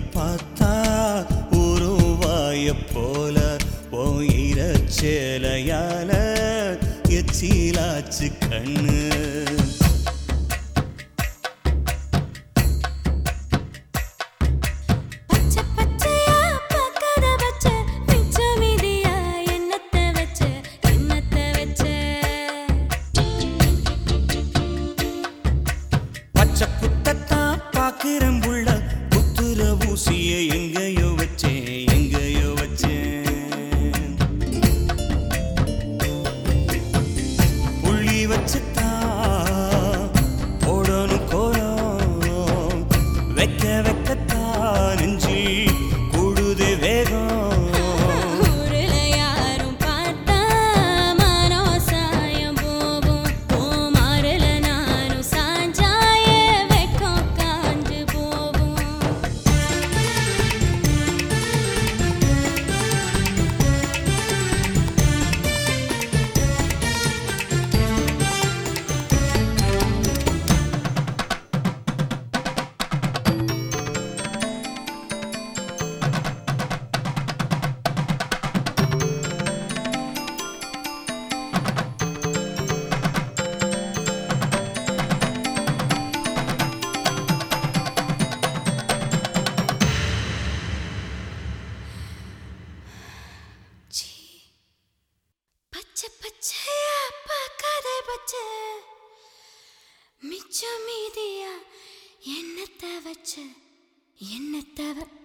பார்த்தா உருவாய போல போயிர சேலையால எச்சிலாச்சு கண்ணு பச்சை பச்சையா பார்க்காத பச்சை மிச்ச மீதியா எண்ணத்தை வச்ச எண்ணத்தை வச்ச பச்சை குத்தத்தான் பாக்குறேன் புள்ள குத்துற ஊசிய எங்கேயோ வச்சேன் எங்கேயோ வச்சேன் புள்ளி வச்சுத்தான் போடணும் கோலம் வைக்க வைக்கத்தான் நெஞ்சி கூடுது வேகம் ஊருல யாரும் பார்த்தா மனோ சாயம் போகும் பூமாருல நானும் சாஞ்சாய வெட்கம் காஞ்சு போகும் சீ. பச்சை பச்சையா பார்க்காத பச்சை மிச்சம் மீதியா எண்ணத்தை வச்ச எண்ணத்தை வ-